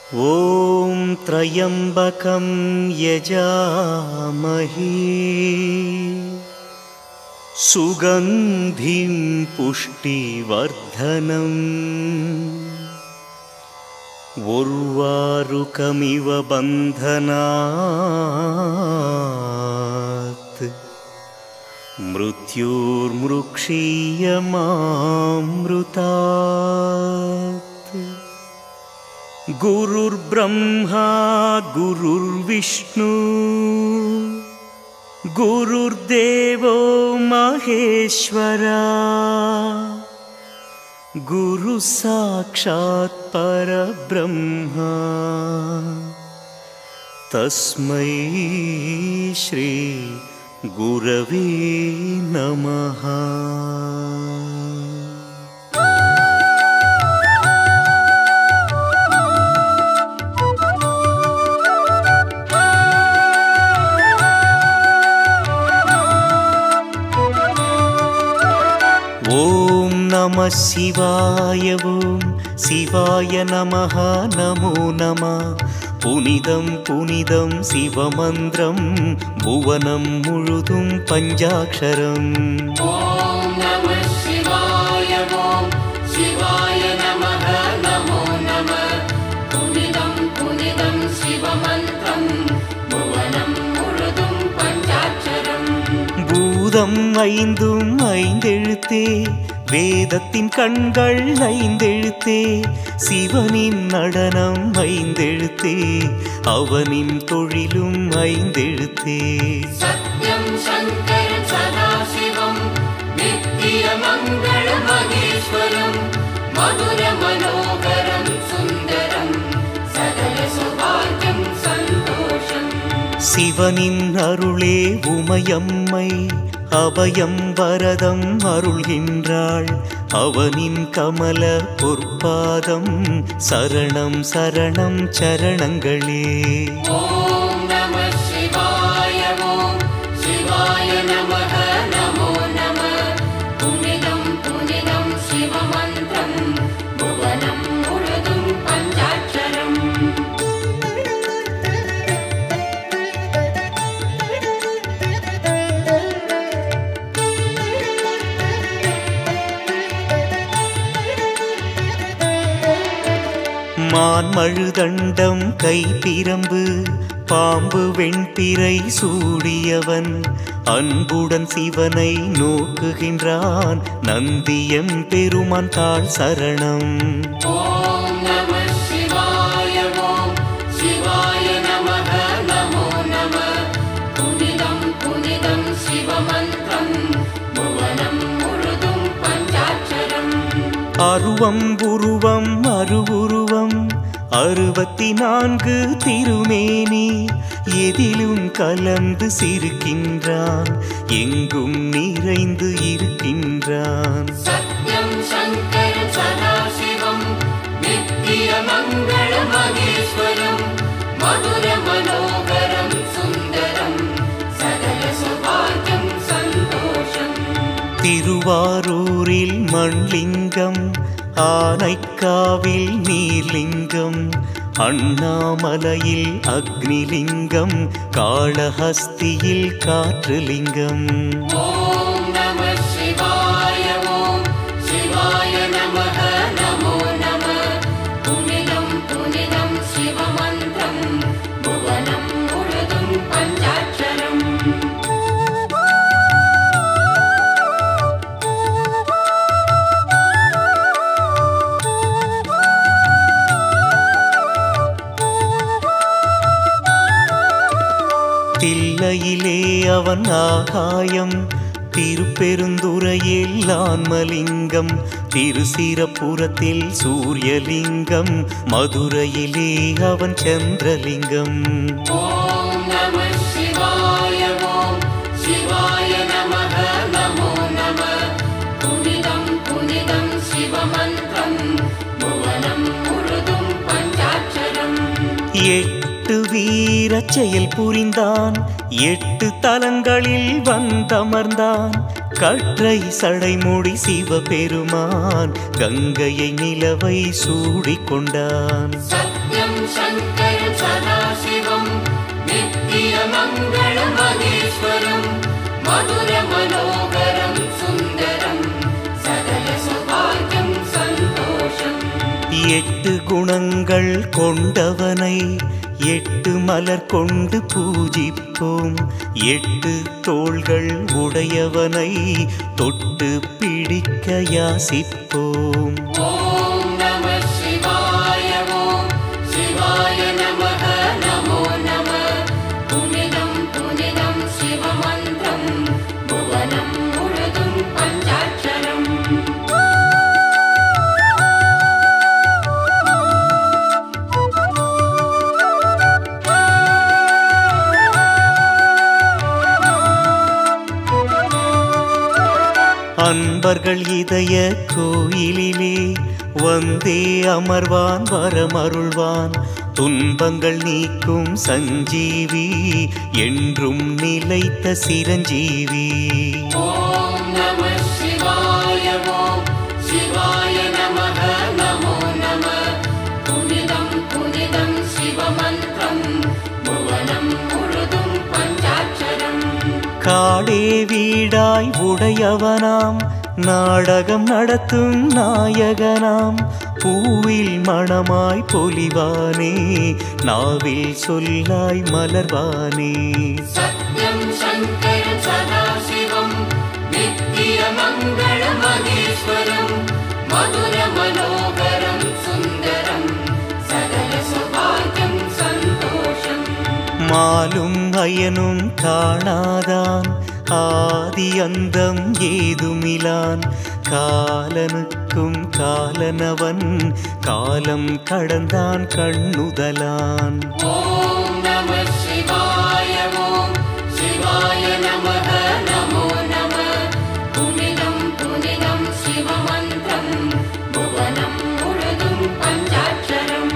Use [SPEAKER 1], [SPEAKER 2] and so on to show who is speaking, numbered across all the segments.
[SPEAKER 1] ॐ त्र्यम्बकं यजामहे सुगन्धिं पुष्टिवर्धनम् उर्वारुकमिव बन्धनात् मृत्युर्मृक्षीयमामृतात् गुरुर्ब्रह्मा गुरुर्विष्णु गुरुर्देवो महेश्वरा गुरुः साक्षात् परब्रह्मा तस्मै श्री गुरवे नमः ॐ नमः शिवाय ॐ शिवाय नमः नमो नमः புனிதம் புனிதம் சிவமந்திரம் புவனம் முழுதும் பஞ்சாட்சரம்
[SPEAKER 2] ॐ नमः शिवाय ॐ शिवाय नमः नमो नमः पुनिदं पुनिदं शिवमन्त्रं भुवनं मुरुदुं पञ्चाक्षरम्
[SPEAKER 1] பூதம் ஐந்தும் ஐந்தெழுத்தே வேதத்தின் கண்கள் ஐந்தெழுத்தே சிவனின் நடனம் ஐந்தெழுத்தே அவனின் தொழிலும் ஐந்தெழுத்தே
[SPEAKER 2] सत्यं शङ्करं सदाशिवं नित्यमङ्गलमहेश्वरं मधुरमनोहरं सुन्दरं सकलसौभाग्यं सन्तोषम्
[SPEAKER 1] சிவனின் அருளே உமையம்மை அபயம் வரதம் அருள்கின்றாள் அவனின் கமல பொற்பாதம் சரணம் சரணம் சரணங்களே
[SPEAKER 2] ॐ नमः शिवाय ॐ शिवाय नमः नमो नमः पुनिदं पुनिदं शिवमन्त्रं भुवनं मुरुदुं पञ्चाक्षरम्
[SPEAKER 1] மான்மழுதண்டம் கைப்பிரம்பு பாம்பு வெண்பிறை சூடியவன் அன்புடன் சிவனை நோக்குகின்றான் நந்தியம் பெருமான் தாழ் சரணம்
[SPEAKER 2] ॐ नमः शिवाय ॐ शिवाय नमः नमो नमः पुनिदं पुनिदं शिवमन्त्रं भुवनं मुरुदुं पञ्चाक्षरम्
[SPEAKER 1] அருவம் உருவம் அருவுருவம் அறுபத்தி நான்கு திருமேனி எதிலும் கலந்து சிரிக்கின்றான் எங்கும் நிறைந்து இருக்கின்றான்
[SPEAKER 2] सत्यं शङ्करं सदाशिवं नित्यमङ्गलमहेश्वरं मधुरमनोहरं सुन्दरं सकलसौभाग्यं सन्तोषम्
[SPEAKER 1] திருவாரூரில் மண்லிங்கம் ஆனைக்காவில் நீர்லிங்கம் அண்ணாமலையில் அக்னிலிங்கம் காளஹஸ்தியில் காற்றுலிங்கம்
[SPEAKER 2] ॐ नमः शिवाय ॐ शिवाय नमः नमो नमः पुनिदं पुनिदं शिवमन्त्रं भुवनं मुरुदुं पञ्चाक्षरम्
[SPEAKER 1] தில்லையிலே அவன் ஆகாயம் திருப்பெருந்துறையில் ஆன்மலிங்கம் திருசிரப்புறத்தில் சூரியலிங்கம் மதுரையிலே அவன் சந்திரலிங்கம்
[SPEAKER 2] ॐ नमः शिवाय ॐ शिवाय नमः नमो नमः पुनिदं पुनिदं शिवमन्त्रं भुवनं मुरुदुं पञ्चाक्षरम्
[SPEAKER 1] எட்டு வீரச் செயல் புரிந்தான் எட்டு தலங்களில் வந்தமர்ந்தான் கற்றை சடைமுடி சிவபெருமான் கங்கையை நிலவை சூடிக்கொண்டான்
[SPEAKER 2] சத்யம் சங்கரம் சதாசிவம் நித்திய மங்கள மகேஸ்வரம் மதுர மனோகரம் சுந்தரம் சகல சுபாகியம் சந்தோஷம்
[SPEAKER 1] எட்டு குணங்கள் கொண்டவனை எட்டு மலர் கொண்டு பூஜிப்போம் எட்டு தோள்கள் உடையவனை தொட்டு பிடிக்க யாசிப்போம்
[SPEAKER 2] ஓம் நம சிவாய ஓம் சிவாய நமக நமோ நம புனிதம் புனிதம் சிவமந்திரம் புவனம் முழுதும் பஞ்சாட்சரம்
[SPEAKER 1] அன்பர்கள் இதய கோயிலிலே வந்தே அமர்வான் வரமருள்வான் துன்பங்கள் நீக்கும் சஞ்சீவி என்றும் நிலைத்த சிரஞ்சீவி
[SPEAKER 2] ஓம் நம சிவாய ஓம் சிவாய நமக நமோ நம புனிதம் புனிதம் சிவமந்திரம் புவனம் முழுதும் பஞ்சாட்சரம்
[SPEAKER 1] காடே வீடாய் உடையவனாம் நாடகம் நடத்தும் நாயகனாம் பூவில் மணமாய் பொலிவானே நாவில் சொல்லாய் மலர்வானே
[SPEAKER 2] சத்யம் சங்கரம் சதாசிவம் நித்திய மங்கள மகேஸ்வரம் மதுர மனோகரம் சுந்தரம் சகல சுபாகியம் சந்தோஷம்
[SPEAKER 1] மாலும் அயனும் காணாதான் ஆதி அந்தம் ஏதுமிலான் காலனுக்கும் காலனவன் காலம் கடந்தான் கண்ணுதலான்
[SPEAKER 2] ஓம் நம சிவாய ஓம் சிவாய நமக நமோ நம புனிதம் புனிதம் சிவமந்திரம் புவனம் முழுதும் பஞ்சாட்சரம்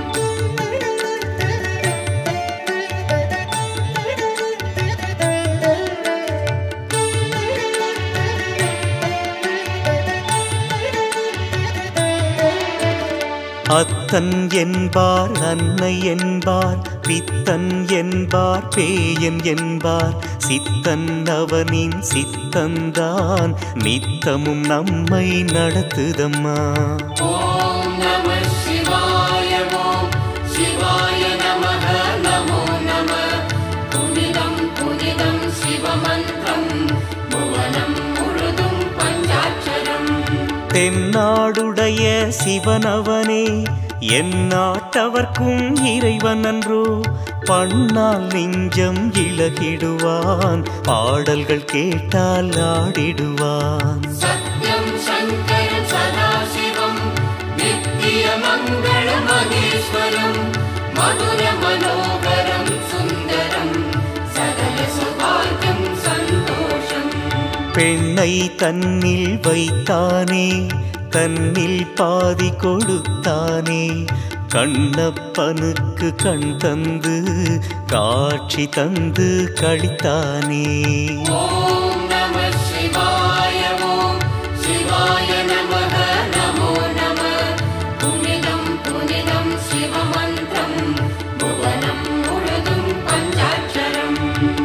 [SPEAKER 1] அத்தன் என்பார் அன்னை என்பார் பித்தன் என்பார் பேயன் என்பார் சித்தன் அவனின் சித்தந்தான் நித்தமும் நம்மை நடத்துதம்மா
[SPEAKER 2] ஓம் நம சிவாய ஓம் சிவாய நமக நமோ நம புனிதம் புனிதம் சிவமந்திரம் புவனம் முழுதும் பஞ்சாட்சரம்
[SPEAKER 1] தென்னாடுடைய சிவனவனே என் நாட்டவர்க்கும் இறைவன் அன்றோ பண்ணால் நெஞ்சம் இழகிடுவான் பாடல்கள் கேட்டால் ஆடிடுவான்
[SPEAKER 2] சத்யம் சங்கரம் சதாசிவம் நித்திய மங்கள மகேஸ்வரம் மதுர மனோகரம் சுந்தரம் சகல சுபாகியம் சந்தோஷம்
[SPEAKER 1] பெண்ணை தன்னில் வைத்தானே தன்னில் பாதி கொடுத்தானே கண்ணப்பனுக்கு கண் தந்து காட்சி தந்து கழித்தானே
[SPEAKER 2] ஓம் நம சிவாய ஓம் சிவாய நமக நமோ நம புனிதம் புனிதம் சிவமந்திரம் புவனம் முழுதும் பஞ்சாட்சரம்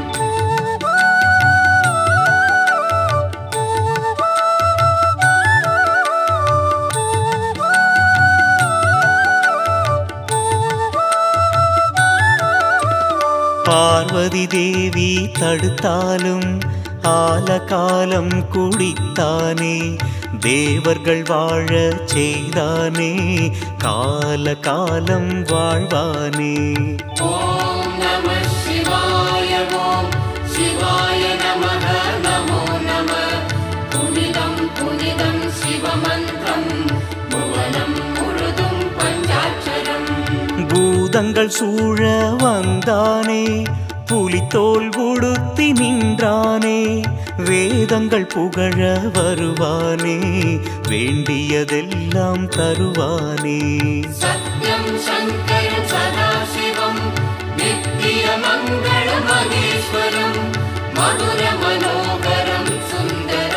[SPEAKER 1] பார்வதி தேவி தடுத்தாலும் ஆலகாலம் குடித்தானே தேவர்கள் வாழ செய்தானே கால காலம் வாழ்வானே
[SPEAKER 2] ஓம் நம சிவாய ஓம் சிவாய நமக நமோ நம புனிதம் புனிதம் சிவமந்திரம் புவனம் முழுதும் பஞ்சாட்சரம்
[SPEAKER 1] பூதங்கள் சூழ வந்தானே புலித்தோல் உடுத்தி நின்றானே வேதங்கள் புகழ வருவானே வேண்டியதெல்லாம் தருவானே
[SPEAKER 2] சத்யம் சங்கரம் சதாசிவம் நித்திய மங்கள மகேஸ்வரம் மதுர மனோகரம் சுந்தரம்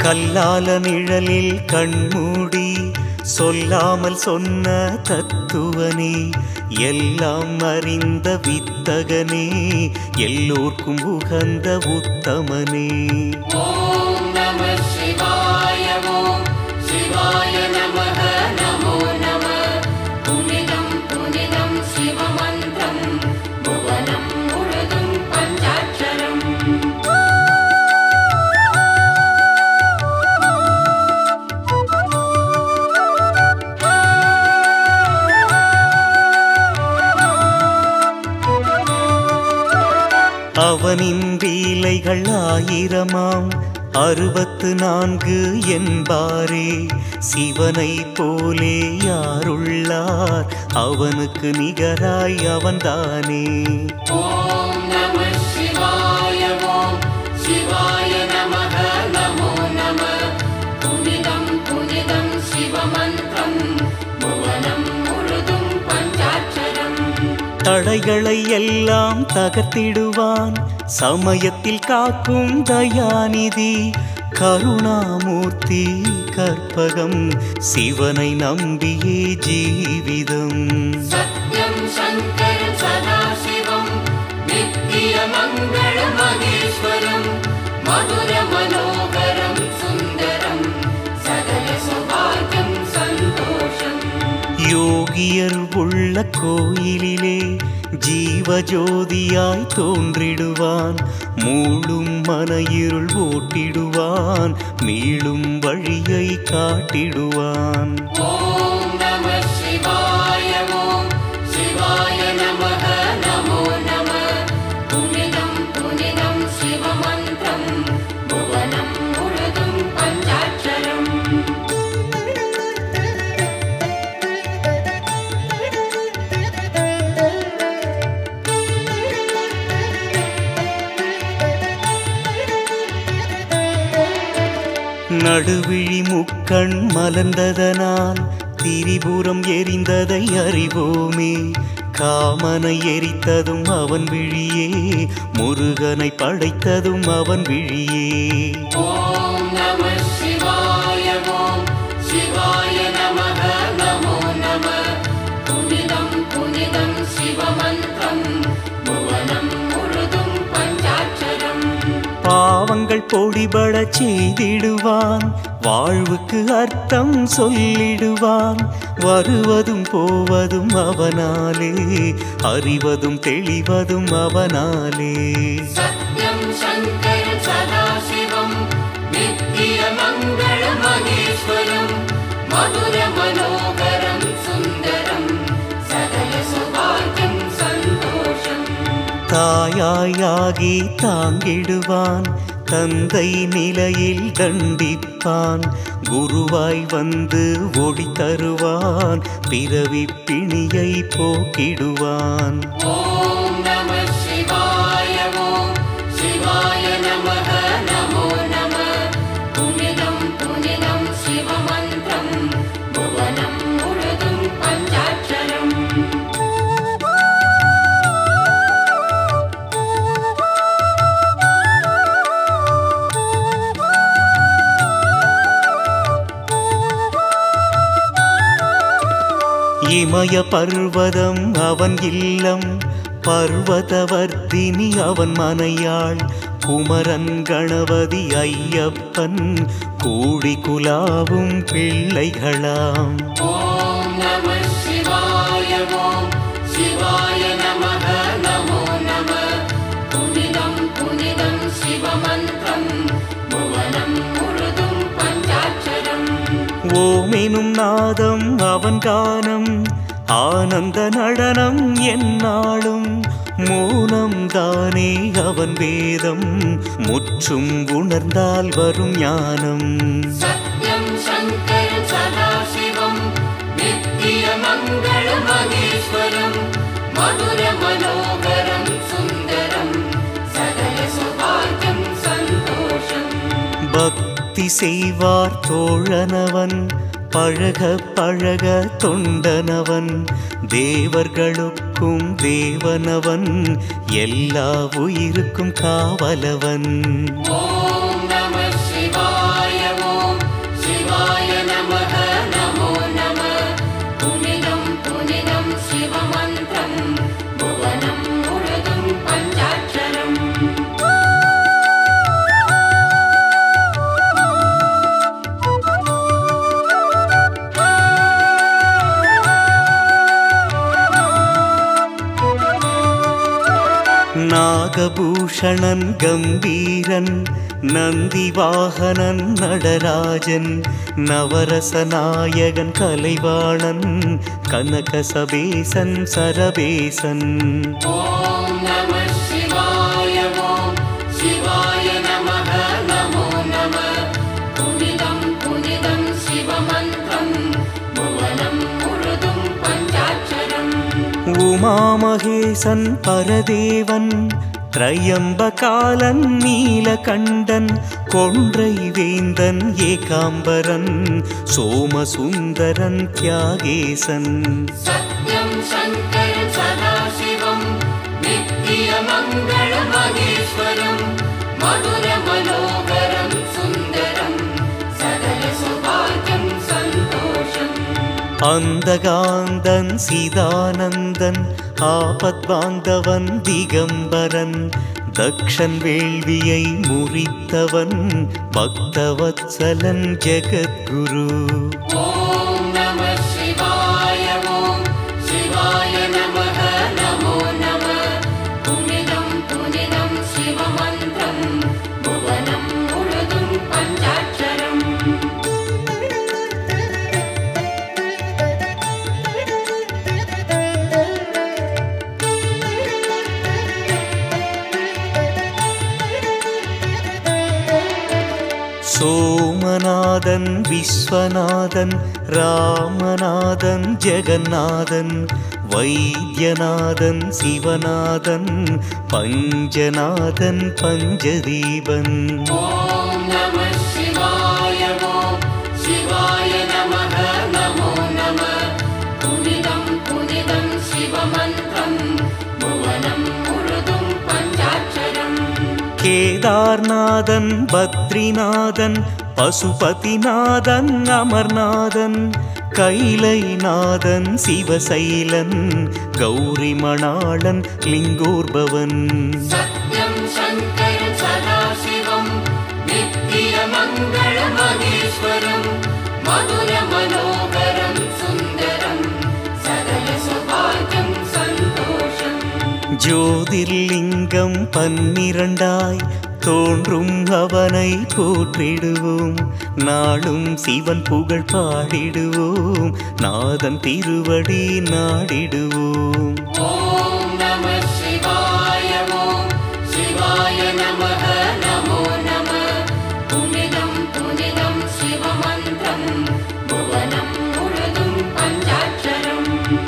[SPEAKER 1] கல்லால நிழலில் கண்மூடி சொல்லாமல் சொன்ன தத்துவனே எல்லாம் அறிந்த வித்தகனே எல்லோர்க்கும் உகந்த உத்தமனே
[SPEAKER 2] ॐ नमः शिवाय ॐ शिवाय नमः नमो नमः पुनिदं पुनिदं शिवमन्त्रं भुवनं मुழுதுं पञ्चाक्षरम्
[SPEAKER 1] அவனின் வீலைகள் ஆயிரமாம் அறுபத்து நான்கு என்பாரே சிவனை போலே யாருள்ளார் அவனுக்கு நிகராய் அவன்தானே
[SPEAKER 2] ॐ नमः शिवाय ॐ शिवाय नमः नमो नमः पुनिदं पुनिदं शिवमन्त्रं भुवनं मुழுதுं पञ्चाक्षरम्
[SPEAKER 1] தடைகளை எல்லாம் தகர்த்திடுவான் சமயத்தில் காக்கும் தயாநிதி கருணாமூர்த்தி கற்பகம் சிவனை நம்பியே ஜீவிதம்
[SPEAKER 2] सत्यं शङ्करं सदाशिवं नित्यमङ्गलमहेश्वरं मधुरमनोहरं सुन्दरं सकलसौभाग्यं सन्तोषम्
[SPEAKER 1] யோகியர் உள்ள கோயிலிலே ஜீவஜோதியாய் தோன்றிடுவான் மூளும் மன இருள் ஓட்டிடுவான் மீளும் வழியை காட்டிடுவான்
[SPEAKER 2] ॐ नमः शिवाय ॐ शिवाय नमः नमो नमः पुनिदं पुनिदं शिवमन्त्रं भुवनं मुழுதுं पञ्चाक्षरम्
[SPEAKER 1] நடுவிழி முக்கண் மலர்ந்ததனால் திரிபுரம் எரிந்ததை அறிவோமே காமனை எரித்ததும் அவன் விழியே முருகனை படைத்ததும் அவன் விழியே
[SPEAKER 2] ॐ नमः शिवाय ॐ शिवाय नमः नमो नमः पुनिदं पुनिदं शिवमन्त्रं भुवनं मुழுதுं पञ्चाक्षरम्
[SPEAKER 1] பாவங்கள் பொடிபடச் செய்திடுவான் வாழ்வுக்கு அர்த்தம் சொல்லிடுவான் வருவதும் போவதும் அவனாலே அறிவதும் தெளிவதும் அவனாலே
[SPEAKER 2] सत्यं शङ्करं सदाशिवं नित्यमङ्गलमहेश्वरं मधुरमनोहरं सुन्दरं सकलसौभाग्यं सन्तोषम्
[SPEAKER 1] தாயாயாகி தாங்கிடுவான் தந்தை நிலையில் தண்டிப்பான் குருவாய் வந்து ஒளி தருவான் பிறவி பிணியை போக்கிடுவான்
[SPEAKER 2] ॐ नमः शिवाय ॐ शिवाय नमः नमो नमः पुनिदं पुनिदं शिवमन्त्रं भुवनं मुழுதுं पञ्चाक्षरम्
[SPEAKER 1] இமய பர்வதம் அவன் இல்லம் பர்வதவர்த்தினி அவன் மனையாள் குமரன் கணபதி ஐயப்பன் கூடி குலாவும் பிள்ளைகளாம்
[SPEAKER 2] ॐ नमः शिवाय ॐ शिवाय नमः नमो नमः पुनिदं पुनिदं शिवमन्त्रं भुवनं मुழுதுं पञ्चाक्षरम्
[SPEAKER 1] ஓமெனும் நாதம் அவன் கானம் ஆனந்த நடனம் என்னாலும் மௌனம் தானே அவன் வேதம் முற்றும் உணர்ந்தால் வரும் ஞானம்
[SPEAKER 2] सत्यं शङ्करं सदाशिवं नित्यमङ्गलमहेश्वरं मधुरमनोहरं सुन्दरं सकलसौभाग्यं सन्तोषम्
[SPEAKER 1] பக்தி செய்வார் தோழனவன் பழக பழக தொண்டனவன் தேவர்களுக்கும் தேவனவன் எல்லா உயிருக்கும் காவலவன்
[SPEAKER 2] ॐ नमः शिवाय ॐ
[SPEAKER 1] நாகபூஷணன் கம்பீரன் நந்திவாகனன் நடராஜன் நவரசநாயகன் கலைவாணன் கனகசபேசன் சரபேசன்
[SPEAKER 2] ॐ नमः शिवाय ॐ शिवाय नमः नमो नमः पुनिदं पुनिदं शिवमन्त्रं भुवनं मुरुदुं पञ्चाक्षरम्
[SPEAKER 1] உமாமகேசன் பரதேவன் திரையம்பகாலன் நீலகண்டன் கொன்றை வேந்தன் ஏகாம்பரன் சோமசுந்தரன் தியாகேசன்
[SPEAKER 2] सत्यं शङ्करं सदाशिवं नित्यमङ्गलमहेश्वरं मधुरमनोहरं सुन्दरं सकलसौभाग्यं सन्तोषम्
[SPEAKER 1] அந்தகாந்தன் சிதானந்தன் ஆபத்பாந்தவன் திகம்பரன் தக்ஷன் வேள்வியை முறித்தவன் பக்தவத்சலன் ஜெகத்குரு
[SPEAKER 2] ॐ नमः शिवाय ॐ शिवाय नमः नमो नमः पुनिदं पुनिदं शिवमन्त्रं भुवनं मुरुदुं पञ्चाक्षरम्
[SPEAKER 1] சோமநாதன் விஸ்வநாதன் ராமநாதன் ஜெகநாதன் வைத்தியநாதன் சிவநாதன் பஞ்சநாதன் பஞ்சதீபன்
[SPEAKER 2] ॐ नमः शिवाय ॐ शिवाय नमः नमो नमः पुनिदं पुनिदं शिवमन्त्रं भुवनं मुरुदुं पञ्चाक्षरम्
[SPEAKER 1] கேதார்நாதன் பத்ரிநாதன் பசுபதிநாதன் அமர்நாதன் கைலைநாதன் சிவசைலன் கௌரிமணாளன் லிங்கோர்பவன்
[SPEAKER 2] सत्यं शङ्करं सदाशिवं नित्यमङ्गलमहेश्वरं मधुरमनोहरं सुन्दरं सकलसौभाग्यं सन्तोषम्
[SPEAKER 1] ஜோதிர்லிங்கம் பன்னிரண்டாய் தோன்றும் அவனை போற்றிடுவோம் நாளும் சிவன் புகழ் பாடிடுவோம் நாதன் திருவடி நாடிடுவோம்
[SPEAKER 2] ॐ नमः शिवाय ॐ शिवाय नमः नमो नमः पुनिदं पुनिदं शिवमन्त्रं भुवनं मुरुदुं पञ्चाक्षरम्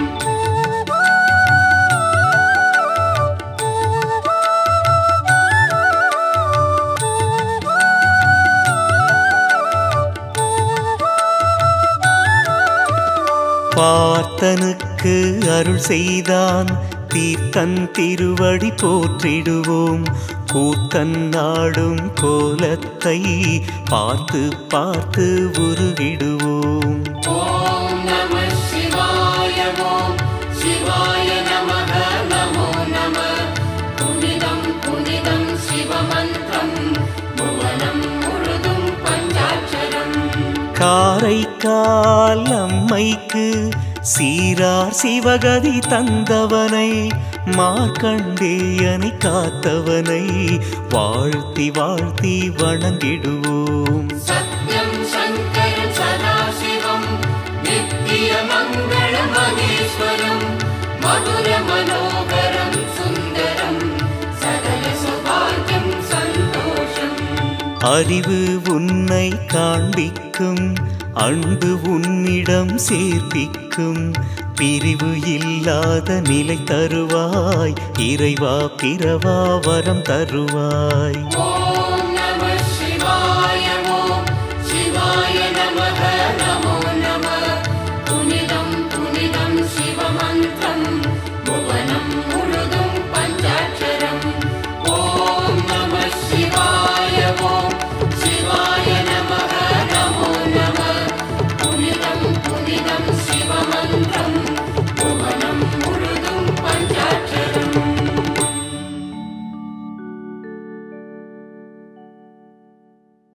[SPEAKER 1] பார்த்தனுக்கு அருள் செய்தான் தீர்த்தன் திருவடி போற்றிடுவோம் கூத்தன் நாடும் கோலத்தை பார்த்து பார்த்து உருகிடுவோம்
[SPEAKER 2] ॐ नमः शिवाय ॐ शिवाय नमः नमो नमः पुनिदं पुनिदं शिवमन्त्रं भुवनं मुरुदुं पञ्चाक्षरम्
[SPEAKER 1] காரைக்கால் அம்மைக்கு சீரார் சிவகதி தந்தவனை மார்க்கண்டேயனை காத்தவனை வாழ்த்தி வாழ்த்தி வணங்கிடுவோம்
[SPEAKER 2] सत्यं शङ्करं सदाशिवं नित्यमङ्गलमहेश्वरं मधुरमनोहरं सुन्दरं सकलसौभाग्यं सन्तोषम्
[SPEAKER 1] அறிவு உன்னை காண்பிக்கும் அன்பு உன்னிடம் சேர்ப்பிக்கும் பிரிவு இல்லாத நிலை தருவாய் இறைவா பிறவா வரம் தருவாய்
[SPEAKER 2] ॐ